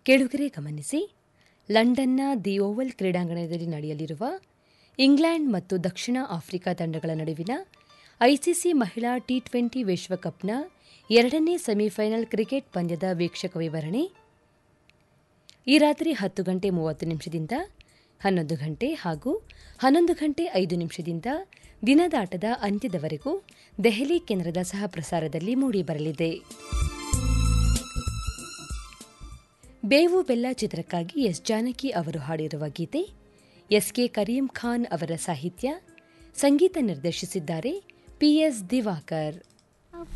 ಕೆಳುಗೆರೆ ಗಮನಿಸಿ ಲಂಡನ್ನ the Oval ಕ್ರೀಡಾಂಗಣದಲ್ಲಿ ನಡೆಯಲಿರುವ ಇಂಗ್ಲೆಂಡ್ ಮತ್ತು ದಕ್ಷಿಣ ಆಫ್ರಿಕಾ ತಂಡಗಳ ನಡುವಿನ ಐಸಿಸಿ ಮಹಿಳಾ ಟಿ ಟ್ವೆಂಟಿ ವಿಶ್ವಕಪ್ನ ಎರಡನೇ ಸೆಮಿಫೈನಲ್ ಕ್ರಿಕೆಟ್ ಪಂದ್ಯದ ವೀಕ್ಷಕ ವಿವರಣೆ ಈ ರಾತ್ರಿ ಹತ್ತು ಗಂಟೆ ಮೂವತ್ತು ನಿಮಿಷದಿಂದ ಹನ್ನೊಂದು ಗಂಟೆ ಹಾಗೂ ಹನ್ನೊಂದು ಗಂಟೆ ಐದು ನಿಮಿಷದಿಂದ ದಿನದಾಟದ ಅಂತ್ಯದವರೆಗೂ ದೆಹಲಿ ಕೇಂದ್ರದ ಸಹ ಪ್ರಸಾರದಲ್ಲಿ ಮೂಡಿಬರಲಿದೆ ಬೇವು ಬೆಲ್ಲ ಚಿತ್ರಕ್ಕಾಗಿ ಎಸ್ ಜಾನಕಿ ಅವರು ಹಾಡಿರುವ ಗೀತೆ ಎಸ್ಕೆ ಕರೀಂ ಖಾನ್ ಅವರ ಸಾಹಿತ್ಯ ಸಂಗೀತ ನಿರ್ದೇಶಿಸಿದ್ದಾರೆ ಪಿಎಸ್ ದಿವಾಕರ್